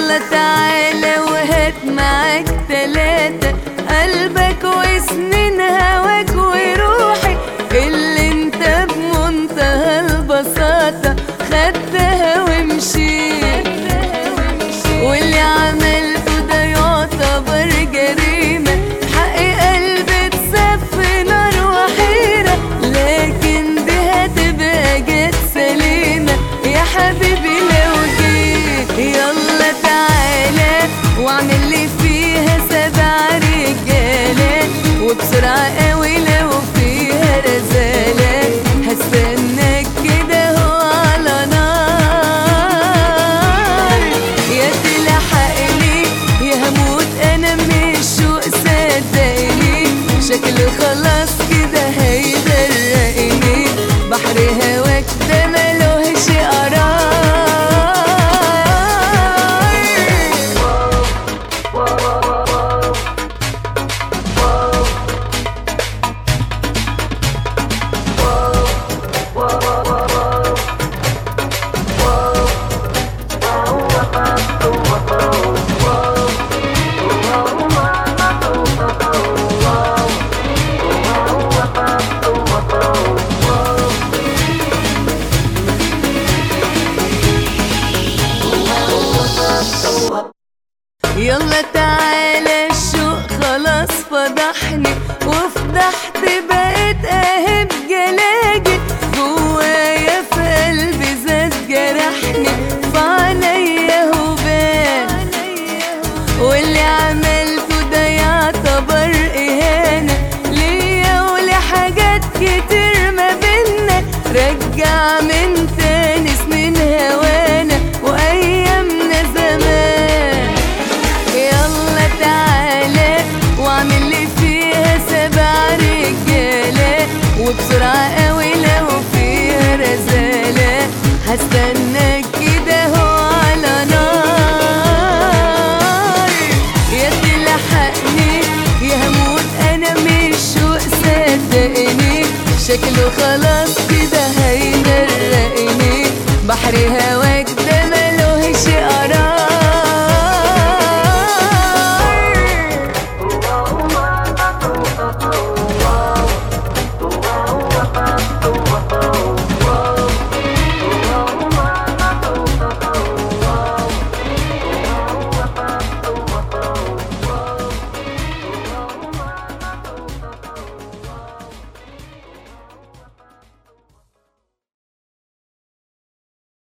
يلا تعالى وهات معاك تلاتة قلبك وسنين هواك وروحي اللي انت بمنتهى البساطة خدتها ومشيت واللي عملته ده يعتبر جريمة حق قلبي اتساب في نار وحيرة لكن دي هتبقى جت سليمة يا حبيبي لو جيت يلا تعالى واعمل لي فيها سبع رجالات وبسرعة قوي لو فيها رزالات هستناك كده هو على نار يا تلحقني يا هموت انا من الشوق صدقني شكله خلاص كده هيغرقني بحر هواك ده ملوهش قرار يلا تعالى الشوق خلاص فضحني وفضحت بقيت اهب جلاجل جوايا في قلبي زاد جرحني فعليا هبان واللي عملته ده يعتبر اهانة ليا ولحاجات كتير ما بينا رجع من تاني سنين هوانا وايامنا زمان يلا تعالى واعمل لي فيها سبع رجالة وبسرعة قوي لو فيها رزالة هستناك كده هو على نار يا تلحقني يا هموت انا من الشوق صدقني شكله خلاص